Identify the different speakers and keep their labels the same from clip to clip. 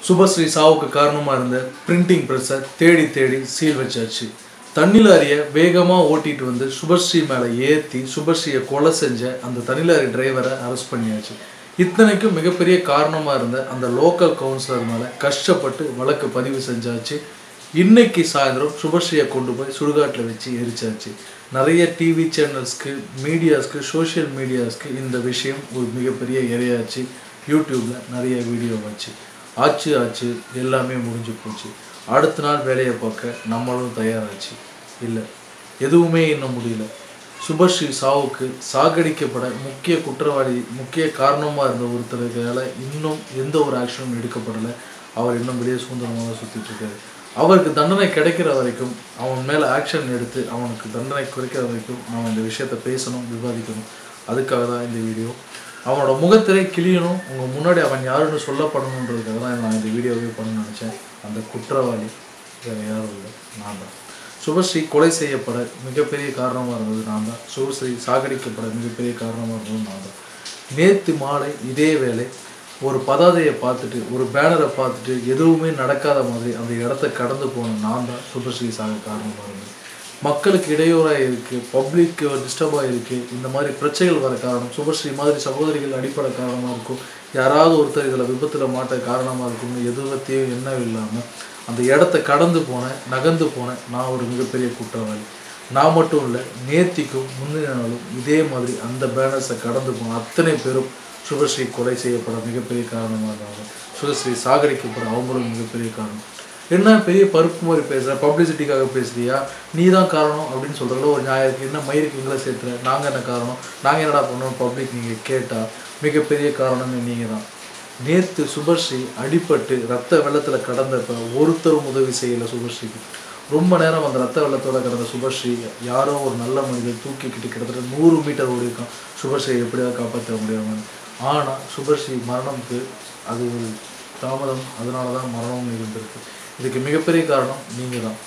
Speaker 1: சுபஸ்ரீ சாவுக்கு காரணமாக இருந்த பிரிண்டிங் ப்ரெஸ்ஸை தேடி தேடி சீல் வச்சாச்சு தண்ணிலாரிய வேகமாக ஓட்டிட்டு வந்து சுபஸ்ரீ மேலே ஏற்றி சுபஸ்ரீயை கொலை செஞ்ச அந்த தண்ணிலாரி டிரைவரை அரெஸ்ட் பண்ணியாச்சு இத்தனைக்கும் மிகப்பெரிய காரணமாக இருந்த அந்த லோக்கல் கவுன்சிலர் மேலே கஷ்டப்பட்டு வழக்கு பதிவு செஞ்சாச்சு இன்னைக்கு சாயந்தரம் சுபஸ்ரீயை கொண்டு போய் சுடுகாட்டில் வச்சு எரிச்சாச்சு நிறைய டிவி சேனல்ஸ்க்கு மீடியாஸ்க்கு சோஷியல் மீடியாஸ்க்கு இந்த விஷயம் ஒரு மிகப்பெரிய இரையாச்சு யூடியூப்பில் நிறைய வீடியோ வச்சு ஆச்சு ஆச்சு எல்லாமே முடிஞ்சு போச்சு அடுத்த நாள் வேலையை பார்க்க நம்மளும் தயாராச்சு இல்லை எதுவுமே இன்னும் முடியல சுபஸ்ரீ சாவுக்கு சாகடிக்கப்பட முக்கிய குற்றவாளி முக்கிய காரணமாக இருந்த ஒருத்தருக்கால இன்னும் எந்த ஒரு ஆக்ஷனும் எடுக்கப்படலை அவர் இன்னும் வெளியே சுதந்திரமாக சுற்றிட்டு இருக்காரு அவருக்கு தண்டனை கிடைக்கிற வரைக்கும் அவன் மேலே ஆக்ஷன் எடுத்து அவனுக்கு தண்டனை குறைக்கிற வரைக்கும் நம்ம இந்த விஷயத்தை பேசணும் விவாதிக்கணும் அதுக்காக தான் இந்த வீடியோ அவனோட முகத்திலே கிளியணும் உங்கள் முன்னாடி அவன் யாருன்னு சொல்லப்படணுன்றதுக்காக தான் நான் இந்த வீடியோவே பண்ண நினச்சேன் அந்த குற்றவாளி வேறு யாரும் இல்லை நான் தான் சுபஸ்ரீ கொலை செய்யப்பட மிகப்பெரிய காரணமாக இருந்தது நான் தான் சுபஸ்ரீ சாகடிக்கப்பட மிகப்பெரிய காரணமாக இருந்தது நான் தான் நேற்று மாலை இதே வேளை ஒரு பதாதையை பார்த்துட்டு ஒரு பேனரை பார்த்துட்டு எதுவுமே நடக்காத மாதிரி அந்த இடத்த கடந்து போன நான் தான் சுபஸ்ரீ சாக காரணமாக இருந்தது மக்களுக்கு இடையூறாக இருக்குது பப்ளிக்கு டிஸ்டர்பாக இருக்குது இந்த மாதிரி பிரச்சனைகள் வர காரணம் சுபஸ்ரீ மாதிரி சகோதரிகள் அடிப்படை காரணமாக இருக்கும் யாராவது ஒருத்தர் இதில் விபத்தில் மாட்ட காரணமாக இருக்கும்னு எது பற்றியும் எண்ணம் இல்லாமல் அந்த இடத்த கடந்து போனேன் நகர்ந்து போனேன் நான் ஒரு மிகப்பெரிய குற்றவாளி நான் மட்டும் இல்லை நேத்திக்கும் முந்தின நாளும் இதே மாதிரி அந்த பேனர்ஸை கடந்து போன அத்தனை பேரும் சுபஸ்ரீ கொலை செய்யப்பட மிகப்பெரிய காரணமாக இருந்தாங்க சுபஸ்ரீ சாகடிக்கப்பட அவங்களும் மிகப்பெரிய காரணம் என்ன பெரிய பருப்பு மாதிரி பேசுகிற பப்ளிசிட்டிக்காக பேசுறியா நீ தான் காரணம் அப்படின்னு சொல்கிறதுல ஒரு நியாயம் இருக்குது என்ன மயிருக்கு எங்களை சேர்த்துற நாங்கள் என்ன காரணம் நாங்கள் என்னடா பண்ணோம் பப்ளிக் நீங்கள் கேட்டால் மிகப்பெரிய காரணமே நீங்கள் தான் நேற்று சுபஸ்ரீ அடிபட்டு ரத்த வெள்ளத்தில் கடந்தப்ப ஒருத்தரும் உதவி செய்யலை சுபஸ்ரீக்கு ரொம்ப நேரம் அந்த ரத்த வெள்ளத்தோட கடந்த சுபஸ்ரீ யாரோ ஒரு நல்ல மனிதர் தூக்கிக்கிட்டு கிட்டத்தட்ட நூறு மீட்டர் ஓடி இருக்கான் சுபஸ்ரீ எப்படியாவது காப்பாற்ற முடியாமல் ஆனால் சுபஸ்ரீ மரணம்க்கு அது ஒரு தாமதம் அதனால தான் மரணமும் இருந்திருக்கு இதுக்கு மிகப்பெரிய காரணம் நீங்கள் தான்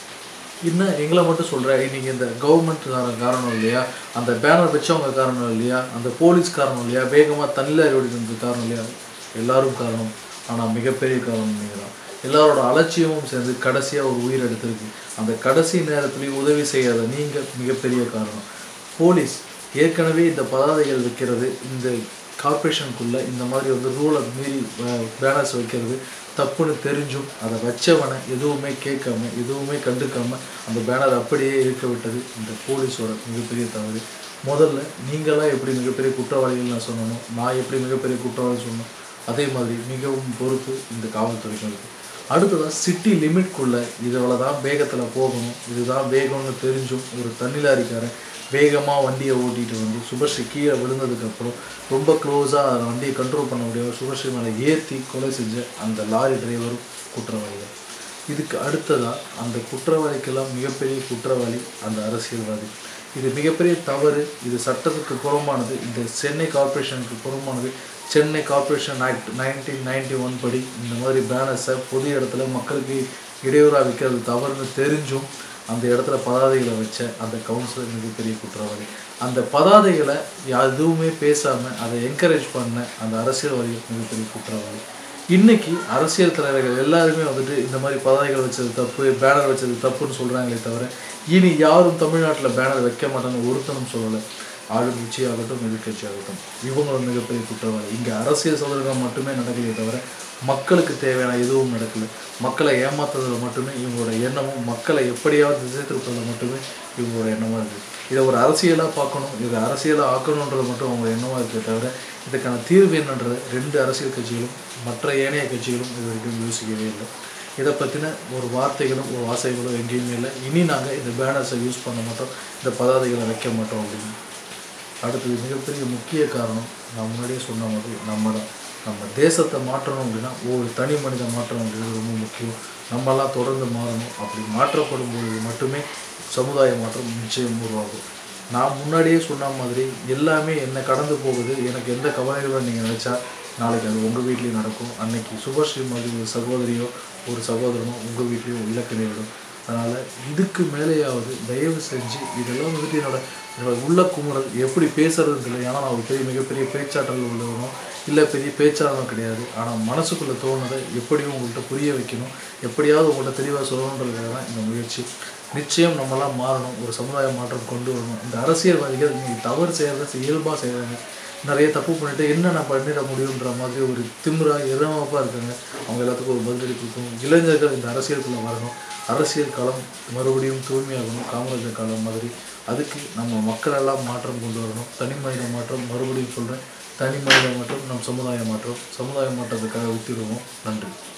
Speaker 1: இன்னும் எங்களை மட்டும் சொல்கிறேன் இன்னைக்கு இந்த கவர்மெண்ட் காரணம் இல்லையா அந்த பேனர் வச்சவங்க காரணம் இல்லையா அந்த போலீஸ் காரணம் இல்லையா வேகமாக தண்ணில் ஓடிட்டு காரணம் இல்லையா எல்லாரும் காரணம் ஆனால் மிகப்பெரிய காரணம் நீங்கள் தான் எல்லாரோட அலட்சியமும் சேர்ந்து கடைசியாக ஒரு உயிர் எடுத்திருக்கு அந்த கடைசி நேரத்துலேயும் உதவி செய்யாத நீங்கள் மிகப்பெரிய காரணம் போலீஸ் ஏற்கனவே இந்த பதாதைகள் வைக்கிறது இந்த கார்பரேஷனுக்குள்ளே இந்த மாதிரி வந்து ரூலை மீறி பேனர்ஸ் வைக்கிறது தப்புன்னு தெரிஞ்சும் அதை வச்சவனை எதுவுமே கேட்காம எதுவுமே கண்டுக்காம அந்த பேனர் அப்படியே இருக்க விட்டது இந்த போலீஸோட மிகப்பெரிய தவறு முதல்ல நீங்களாம் எப்படி மிகப்பெரிய குற்றவாளிகள் நான் சொல்லணும் நான் எப்படி மிகப்பெரிய குற்றவாளி சொன்னோம் அதே மாதிரி மிகவும் பொறுப்பு இந்த காவல்துறைக்கு இருக்குது அடுத்ததாக சிட்டி லிமிட்குள்ளே இதில் தான் வேகத்தில் போகணும் இதுதான் வேகம்னு தெரிஞ்சும் ஒரு தண்ணிலாரிக்காரன் வேகமாக வண்டியை ஓட்டிகிட்டு வந்து சுபஸ்ரீ கீழே விழுந்ததுக்கப்புறம் ரொம்ப க்ளோஸாக அந்த வண்டியை கண்ட்ரோல் பண்ண முடியாமல் சுபஸ்ரீ மேலே ஏற்றி கொலை செஞ்ச அந்த லாரி டிரைவரும் குற்றவாளிகள் இதுக்கு அடுத்ததாக அந்த குற்றவாளிக்கெல்லாம் மிகப்பெரிய குற்றவாளி அந்த அரசியல்வாதி இது மிகப்பெரிய தவறு இது சட்டத்துக்கு புறமானது இந்த சென்னை கார்பரேஷனுக்கு புறமானது Chennai corporation act nineteen ninety one படி இந்த மாதிரி பேனர்ஸை பொது இடத்துல மக்களுக்கு இடையூறாக வைக்கிறது தவறுன்னு தெரிஞ்சும் அந்த இடத்துல பதாதைகளை வச்ச அந்த கவுன்சிலர் மிகப்பெரிய குற்றவாளி அந்த பதாதைகளை எதுவுமே பேசாமல் அதை என்கரேஜ் பண்ண அந்த அரசியல்வாதிகள் மிகப்பெரிய குற்றவாளி இன்னைக்கு அரசியல் தலைவர்கள் எல்லாருமே வந்துட்டு இந்த மாதிரி பதாதைகள் வச்சது தப்பு பேனர் வச்சது தப்புன்னு சொல்கிறாங்களே தவிர இனி யாரும் தமிழ்நாட்டில் பேனர் வைக்க மாட்டாங்க ஒருத்தனும் சொல்லலை ஆளுங்கட்சி ஆகட்டும் எதிர்கட்சி ஆகட்டும் இவங்களும் மிகப்பெரிய குற்றவாளி இங்கே அரசியல் சோதனைகள் மட்டுமே நடக்கலையே தவிர மக்களுக்கு தேவையான எதுவும் நடக்கல மக்களை ஏமாத்துறதுல மட்டுமே இவங்களோட எண்ணமும் மக்களை எப்படியாவது திசை திருப்பதில் மட்டுமே இவங்களோட எண்ணமாக இருக்குது இதை ஒரு அரசியலாக பார்க்கணும் இதை அரசியலாக ஆக்கணுன்றது மட்டும் அவங்க எண்ணமாக இருக்கே தவிர இதுக்கான தீர்வு என்னன்றது ரெண்டு அரசியல் கட்சிகளும் மற்ற ஏனைய கட்சிகளும் இது வரைக்கும் யோசிக்கவே இல்லை இதை பற்றின ஒரு வார்த்தைகளும் ஒரு வாசைகளும் எங்கேயுமே இல்லை இனி நாங்கள் இந்த பேனர்ஸை யூஸ் பண்ண மாட்டோம் இந்த பதாதைகளை வைக்க மாட்டோம் அப்படின்னு அடுத்தது மிகப்பெரிய முக்கிய காரணம் நான் முன்னாடியே சொன்ன மாதிரி நம்ம தான் நம்ம தேசத்தை மாற்றணும் அப்படின்னா ஒரு தனி மனித மாற்றம் அப்படிங்கிறது ரொம்ப முக்கியம் நம்மலாம் தொடர்ந்து மாறணும் அப்படி மாற்றப்படும் பொழுது மட்டுமே சமுதாய மாற்றம் நிச்சயம் உருவாகும் நான் முன்னாடியே சொன்ன மாதிரி எல்லாமே என்னை கடந்து போகுது எனக்கு எந்த கவலைகளும் நீங்கள் நினச்சா நாளைக்கு அது உங்கள் வீட்லேயும் நடக்கும் அன்னைக்கு சுபஸ்ரீ மாதிரி ஒரு சகோதரியோ ஒரு சகோதரனோ உங்கள் வீட்லேயும் இலக்கு நேரிடும் அதனால் இதுக்கு மேலேயாவது தயவு செஞ்சு இதெல்லாம் வந்துட்டு என்னோட என்னோட உள்ள குமுறல் எப்படி பேசுறதுன்னு தெரியல ஏன்னா நான் ஒரு பெரிய மிகப்பெரிய பேச்சாற்றல் உள்ளவனும் இல்லை பெரிய பேச்சாளரும் கிடையாது ஆனால் மனசுக்குள்ளே தோணுதை எப்படியும் உங்கள்கிட்ட புரிய வைக்கணும் எப்படியாவது உங்கள்கிட்ட தெளிவாக சொல்லணுன்றதுக்காக தான் இந்த முயற்சி நிச்சயம் நம்மலாம் மாறணும் ஒரு சமுதாய மாற்றம் கொண்டு வரணும் இந்த அரசியல்வாதிகள் நீங்கள் தவறு செய்கிறத இயல்பாக செய்கிறாங்க நிறைய தப்பு பண்ணிட்டு என்ன நான் பண்ணிட முடியுன்ற மாதிரி ஒரு திமிரா இரமாப்பாக இருக்காங்க அவங்க எல்லாத்துக்கும் ஒரு பதிலடி கொடுக்கணும் இளைஞர்கள் இந்த அரசியலுக்குள்ளே வரணும் அரசியல் களம் மறுபடியும் தூய்மையாகணும் காமராஜர் காலம் மாதிரி அதுக்கு நம்ம மக்களெல்லாம் மாற்றம் கொண்டு வரணும் தனி மனித மாற்றம் மறுபடியும் சொல்கிறேன் தனி மனித மாற்றம் நம் சமுதாய மாற்றம் சமுதாய மாற்றத்துக்காக வித்திடுவோம் நன்றி